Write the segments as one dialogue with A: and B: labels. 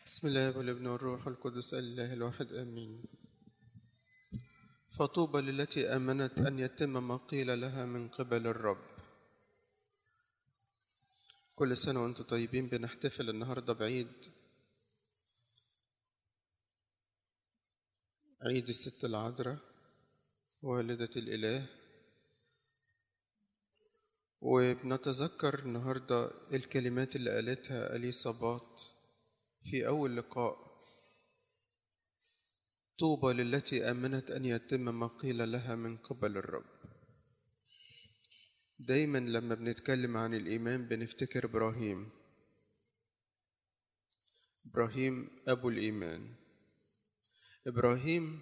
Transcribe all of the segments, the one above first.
A: بسم الله والابن والروح القدس الله الواحد امين فطوبى للتي امنت ان يتم ما قيل لها من قبل الرب كل سنه وانتم طيبين بنحتفل النهارده بعيد عيد الست العذراء والدة الإله وبنتذكر النهاردة الكلمات اللي قالتها أليصابات في أول لقاء طوبى للتي آمنت أن يتم ما قيل لها من قبل الرب دايما لما بنتكلم عن الإيمان بنفتكر إبراهيم إبراهيم أبو الإيمان إبراهيم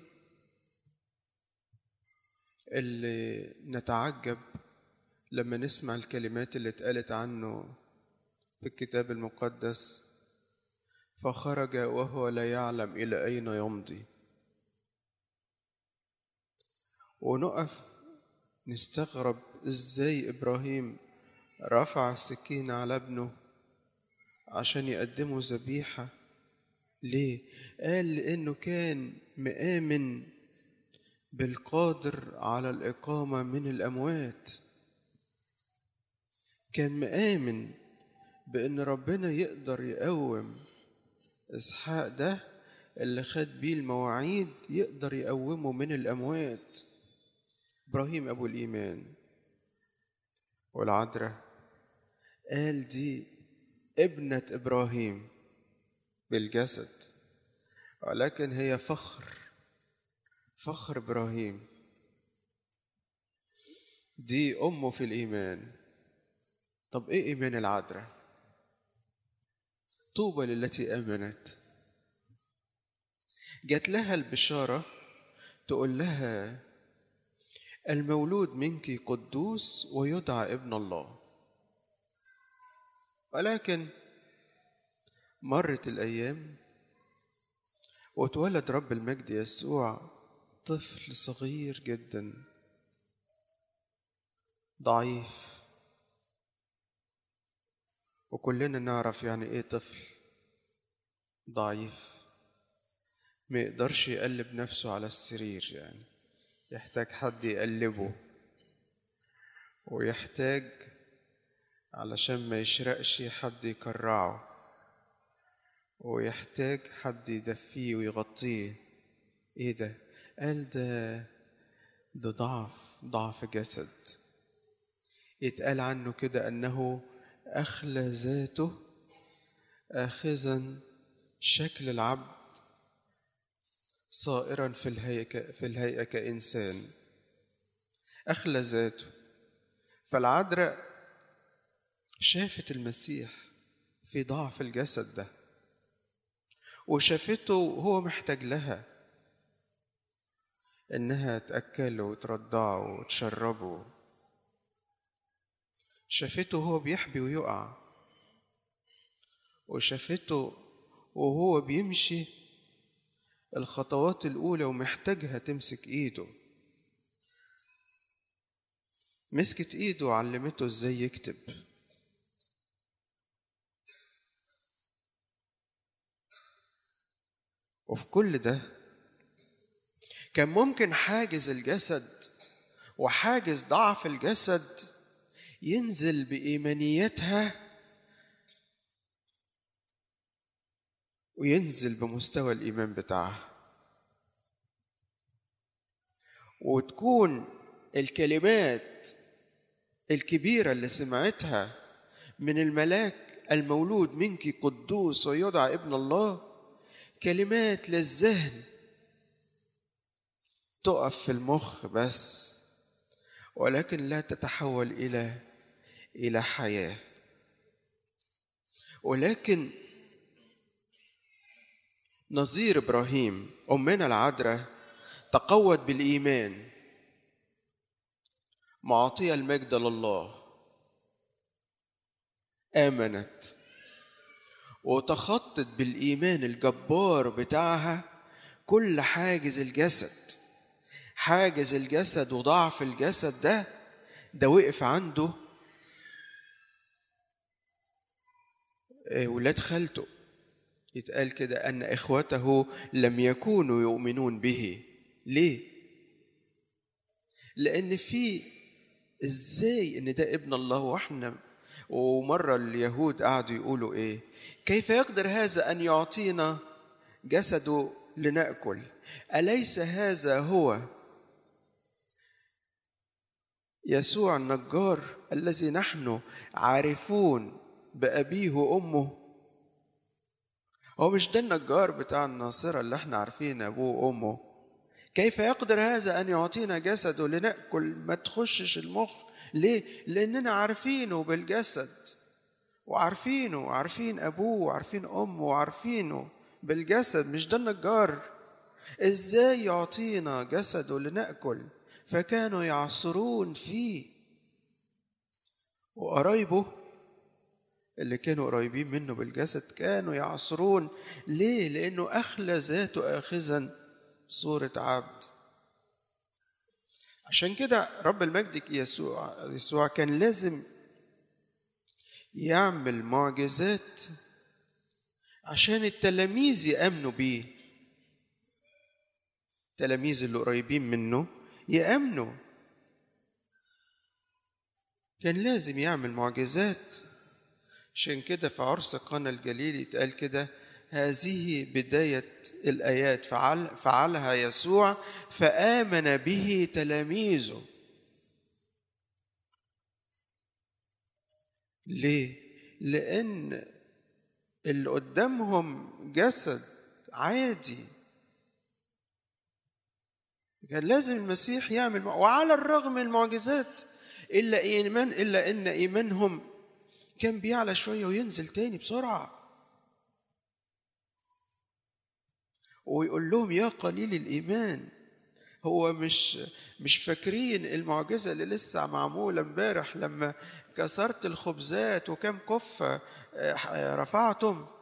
A: اللي نتعجب لما نسمع الكلمات اللي اتقالت عنه في الكتاب المقدس فخرج وهو لا يعلم إلى أين يمضي ونقف نستغرب إزاي إبراهيم رفع السكين على ابنه عشان يقدمه ذبيحة ليه؟ قال لأنه كان مآمن بالقادر على الإقامة من الأموات كان مآمن بأن ربنا يقدر يقوم إسحاق ده اللي خد بيه المواعيد يقدر يقومه من الأموات إبراهيم أبو الإيمان والعذراء قال دي ابنة إبراهيم بالجسد ولكن هي فخر فخر إبراهيم دي أمه في الإيمان طب إيه إيمان العذراء طوبى للتي آمنت جات لها البشارة تقول لها المولود منك قدوس ويدعى ابن الله ولكن مرت الأيام واتولد رب المجد يسوع طفل صغير جدا ضعيف وكلنا نعرف يعني ايه طفل ضعيف ما يقدرش يقلب نفسه على السرير يعني يحتاج حد يقلبه ويحتاج علشان ما يشرقش حد يكرعه ويحتاج حد يدفيه ويغطيه ايه ده قال ده ده ضعف ضعف جسد يتقال عنه كده انه اخلى ذاته اخذا شكل العبد صائرا في الهيئة في الهيئة كإنسان أخلى ذاته فالعذراء شافت المسيح في ضعف الجسد ده وشافته وهو محتاج لها إنها تأكله وترضعه وتشربه شافته وهو بيحبي ويقع وشافته وهو بيمشي الخطوات الأولى ومحتاجها تمسك إيده مسكت إيده وعلمته إزاي يكتب وفي كل ده كان ممكن حاجز الجسد وحاجز ضعف الجسد ينزل بإيمانيتها وينزل بمستوى الإيمان بتاعها وتكون الكلمات الكبيرة اللي سمعتها من الملاك المولود منك قدوس ويدعى ابن الله كلمات للذهن تقف في المخ بس ولكن لا تتحول إلى إلى حياة ولكن نظير ابراهيم امنا العذراء تقوت بالايمان معطيه المجد لله امنت وتخطت بالايمان الجبار بتاعها كل حاجز الجسد حاجز الجسد وضعف الجسد ده ده وقف عنده ولاد خالته يتقال كده أن إخوته لم يكونوا يؤمنون به ليه؟ لأن في إزاي إن ده ابن الله وإحنا ومرة اليهود قعدوا يقولوا إيه؟ كيف يقدر هذا أن يعطينا جسده لنأكل؟ أليس هذا هو يسوع النجار الذي نحن عارفون بأبيه وأمه هو مش ده النجار بتاع الناصرة اللي احنا عارفين أبوه وأمه كيف يقدر هذا أن يعطينا جسده لنأكل ما تخشش المخ ليه؟ لأننا عارفينه بالجسد وعارفينه وعارفين أبوه وعارفين أمه وعارفينه بالجسد مش ده النجار إزاي يعطينا جسده لنأكل فكانوا يعصرون فيه وقرايبه اللي كانوا قريبين منه بالجسد كانوا يعصرون ليه؟ لأنه أخلى ذاته آخذا صورة عبد عشان كده رب المجد يسوع يسوع كان لازم يعمل معجزات عشان التلاميذ يأمنوا بيه التلاميذ اللي قريبين منه يأمنوا كان لازم يعمل معجزات عشان كده في عرس قنا الجليل يتقال كده هذه بداية الآيات فعل فعلها يسوع فآمن به تلاميذه ليه؟ لأن اللي قدامهم جسد عادي كان لازم المسيح يعمل وعلى الرغم من المعجزات إلا إيمان إلا إن إيمانهم كان بيعلى شوية وينزل تاني بسرعة ويقول لهم يا قليل الإيمان هو مش مش فاكرين المعجزة اللي لسه معمولة امبارح لما كسرت الخبزات وكم كفة رفعتم